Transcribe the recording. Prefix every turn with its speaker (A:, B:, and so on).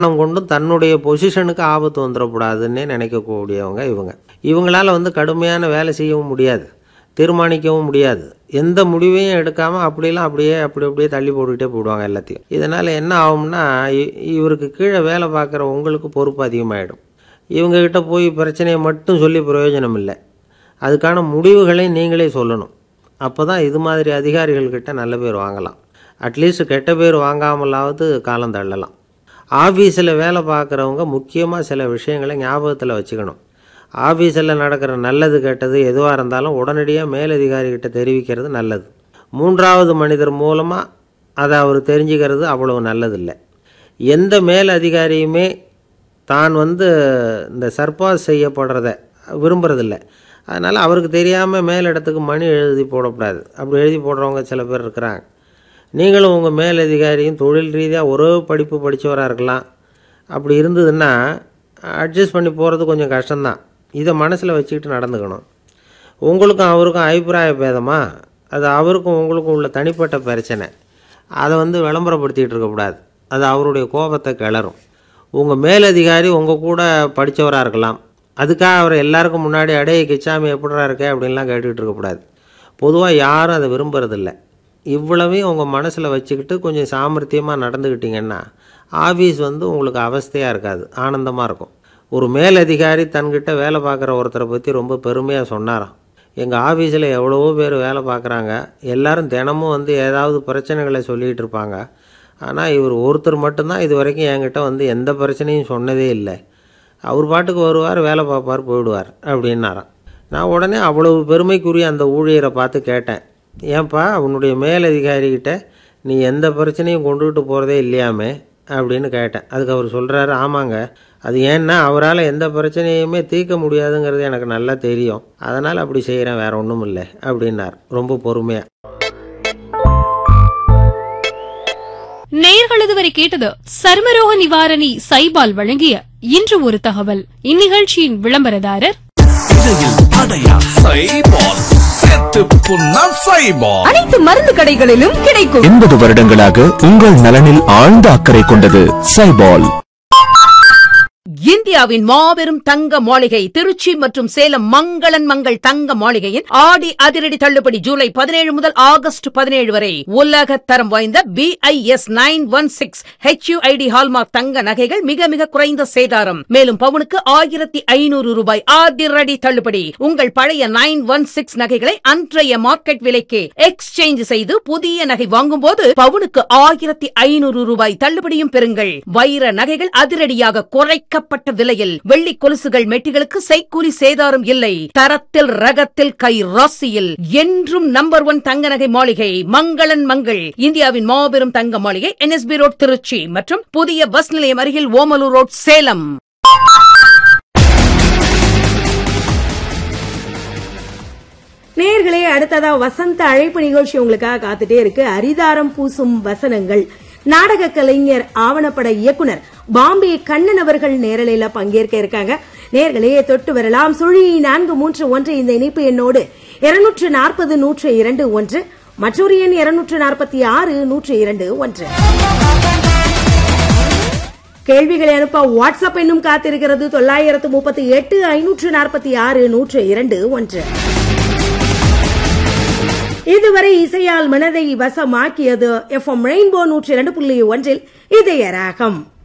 A: காரணம் கொண்டும் தன்னுடைய பொசிஷனுக்கு ஆபத்து வந்துடக்கூடாதுன்னே நினைக்கக்கூடியவங்க இவங்க இவங்களால வந்து கடுமையான வேலை செய்யவும் முடியாது தீர்மானிக்கவும் முடியாது எந்த முடிவையும் எடுக்காமல் அப்படிலாம் அப்படியே அப்படி அப்படியே தள்ளி போட்டுக்கிட்டே போயிடுவாங்க எல்லாத்தையும் இதனால் என்ன ஆகும்னா இ- இவருக்கு கீழே வேலை பார்க்குற உங்களுக்கு பொறுப்பு அதிகமாகிடும் இவங்ககிட்ட போய் பிரச்சனையை மட்டும் சொல்லி பிரயோஜனம் இல்லை அதுக்கான முடிவுகளை நீங்களே சொல்லணும் அப்போ தான் இது மாதிரி அதிகாரிகள்கிட்ட நல்ல பேர் வாங்கலாம் அட்லீஸ்ட் கெட்ட பேர் வாங்காமலாவது காலம் தள்ளலாம் ஆஃபீஸில் வேலை பார்க்குறவங்க முக்கியமாக சில விஷயங்களை ஞாபகத்தில் வச்சுக்கணும் ஆஃபீஸில் நடக்கிற நல்லது கெட்டது எதுவாக இருந்தாலும் உடனடியாக மேலதிகாரிகிட்ட தெரிவிக்கிறது நல்லது மூன்றாவது மனிதர் மூலமாக அதை அவர் தெரிஞ்சுக்கிறது அவ்வளவு நல்லதில்லை எந்த மேல் அதிகாரியுமே தான் வந்து இந்த சர்பாஸ் செய்யப்படுறத விரும்புறதில்ல அதனால் அவருக்கு தெரியாமல் மேலிடத்துக்கு மணி எழுதி போடக்கூடாது அப்படி எழுதி போடுறவங்க சில பேர் இருக்கிறாங்க நீங்களும் உங்கள் மேலதிகாரியும் தொழில் ரீதியாக ஒரே படிப்பு படித்தவராக இருக்கலாம் அப்படி இருந்ததுன்னா அட்ஜஸ்ட் பண்ணி போகிறது கொஞ்சம் கஷ்டம்தான் இதை மனசில் வச்சுக்கிட்டு நடந்துக்கணும் உங்களுக்கும் அவருக்கும் அபிப்பிராய பேதமா அது அவருக்கும் உங்களுக்கும் உள்ள தனிப்பட்ட பிரச்சனை அதை வந்து விளம்பரப்படுத்திகிட்டு இருக்கக்கூடாது அது அவருடைய கோபத்தை கிளறும் உங்கள் மேலதிகாரி உங்கள் கூட படித்தவராக இருக்கலாம் அதுக்காக அவர் எல்லாருக்கும் முன்னாடி அடைய கிச்சாமி எப்படிடா இருக்கே அப்படின்லாம் கேட்டுக்கிட்டு இருக்கக்கூடாது பொதுவாக யாரும் அதை விரும்புறதில்ல இவ்வளவையும் உங்கள் மனசில் வச்சுக்கிட்டு கொஞ்சம் சாமர்த்தியமாக நடந்துக்கிட்டீங்கன்னா ஆஃபீஸ் வந்து உங்களுக்கு அவஸ்தையாக இருக்காது ஆனந்தமாக இருக்கும் ஒரு மேலதிகாரி தன்கிட்ட வேலை பார்க்குற ஒருத்தரை பற்றி ரொம்ப பெருமையாக சொன்னாராம் எங்கள் ஆஃபீஸில் எவ்வளவோ பேர் வேலை பார்க்குறாங்க எல்லாரும் தினமும் வந்து ஏதாவது பிரச்சனைகளை சொல்லிகிட்டு இருப்பாங்க ஆனால் இவர் ஒருத்தர் மட்டும்தான் இது வரைக்கும் என்கிட்ட வந்து எந்த பிரச்சனையும் சொன்னதே இல்லை அவர் பாட்டுக்கு வருவார் வேலை பார்ப்பார் போயிடுவார் அப்படின்னாராம் நான் உடனே அவ்வளவு பெருமைக்குரிய அந்த ஊழியரை பார்த்து கேட்டேன் ஏன்பா உன்னுடைய மேலதிகாரிகிட்ட நீ எந்த பிரச்சனையும் கொண்டுகிட்டு போகிறதே இல்லையாமே அப்படின்னு கேட்டேன் அதுக்கு அவர் சொல்கிறாரு ஆமாங்க அது ஏன்னா அவரால் எந்த பிரச்சனையுமே தீர்க்க முடியாதுங்கிறது எனக்கு நல்லா தெரியும் அதனால் அப்படி செய்கிறேன் வேற ஒன்றும் இல்லை அப்படின்னார் ரொம்ப பொறுமையாக
B: நேயர்களது வரை கேட்டது சர்மரோக நிவாரணி சைபால் வழங்கிய இன்று ஒரு தகவல் இந்நிகழ்ச்சியின் விளம்பரதாரர்
C: இடையில் அடையா சைபால் செத்து புண்ணா சைபால்
D: அனைத்து மருந்து கடைகளிலும் கிடைக்கும்
E: எண்பது வருடங்களாக உங்கள் நலனில் ஆழ்ந்த அக்கறை கொண்டது சைபால்
F: இந்தியாவின் மாபெரும் தங்க மாளிகை திருச்சி மற்றும் சேலம் மங்களன் மங்கள் தங்க மாளிகையின் ஆடி அதிரடி தள்ளுபடி ஜூலை பதினேழு முதல் ஆகஸ்ட் பதினேழு வரை உலக தரம் வாய்ந்த BIS nine one six HUID hallmark தங்க நகைகள் மிக மிக குறைந்த சேதாரம் மேலும் பவுனுக்கு ஆயிரத்தி ஐநூறு ரூபாய் அதிரடி தள்ளுபடி உங்கள் பழைய நைன் ஒன் சிக்ஸ் நகைகளை அன்றைய மார்க்கெட் விலைக்கு எக்ஸ்சேஞ்ச் செய்து புதிய நகை வாங்கும்போது பவுனுக்கு ஆயிரத்தி ஐநூறு ரூபாய் தள்ளுபடியும் பெறுங்கள் வைர நகைகள் அதிரடியாக குறைக்கப்பட்ட விலையில் வெள்ளி கொலுசுகள் மெட்டிகளுக்கு செய்கூலி சேதாரம் இல்லை தரத்தில் ரகத்தில் கை ராசியில் என்றும் நம்பர் ஒன் தங்க நகை மாளிகை மங்களன் மங்கள் இந்தியாவின் மாபெரும் தங்க மாளிகை என்எஸ்பி ரோட் திருச்சி மற்றும் புதிய பஸ் நிலையம் அருகில் ஓமலூர் ரோட் சேலம்
D: நேயர்களே அடுத்ததா வசந்த அழைப்பு நிகழ்ச்சி உங்களுக்காக காத்துட்டே இருக்கு அரிதாரம் பூசும் வசனங்கள் நாடக கலைஞர் ஆவணப்பட இயக்குனர் பாம்பே கண்ணன் அவர்கள் நேரலையில பங்கேற்க இருக்காங்க நேர்களே தொட்டு வரலாம் சுழி நான்கு மூன்று ஒன்று இந்த இணைப்பு எண்ணோடு இருநூற்று நாற்பது நூற்று இரண்டு ஒன்று மற்றொரு எண் இருநூற்று நாற்பத்தி ஆறு நூற்று இரண்டு ஒன்று கேள்விகளை அனுப்ப வாட்ஸ்அப் என்னும் காத்திருக்கிறது தொள்ளாயிரத்து முப்பத்தி எட்டு ஐநூற்று நாற்பத்தி ஆறு நூற்று இரண்டு ஒன்று இதுவரை இசையால் மனதை வசமாக்கியது எஃப் எம் ரெயின்போ நூற்றி இரண்டு புள்ளி ஒன்றில் இதய ராகம்